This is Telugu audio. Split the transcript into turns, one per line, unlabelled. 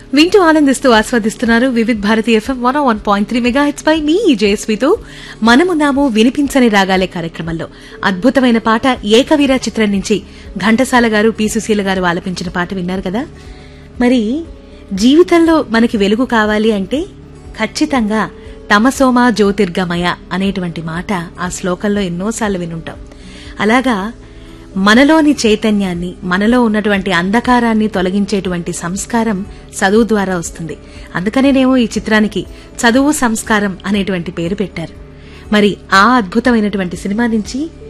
వింటూ ఆనందిస్తూ ఆస్వాదిస్తున్నారు Vividh Bharati FM one one point three mega హెచ్ పై మీ జయస్వితో మనమున్నాము వినిపించని రాగాలే కార్యక్రమంలో అద్భుతమైన పాట ఏకవీర చిత్రం నుంచి ఘంటసాల గారు పి సుశీల గారు ఆలపించిన పాట విన్నారు కదా మరి జీవితంలో మనకి వెలుగు కావాలి అంటే ఖచ్చితంగా తమసోమా జ్యోతిర్గమయ అనేటువంటి మాట ఆ శ్లోకంలో ఎన్నోసార్లు వినుంటాం అలాగా మనలోని చైతన్యాన్ని మనలో ఉన్నటువంటి అంధకారాన్ని తొలగించేటువంటి సంస్కారం చదువు ద్వారా వస్తుంది అందుకనేనేమో ఈ చిత్రానికి చదువు సంస్కారం అనేటువంటి పేరు పెట్టారు మరి ఆ అద్భుతమైనటువంటి సినిమా నుంచి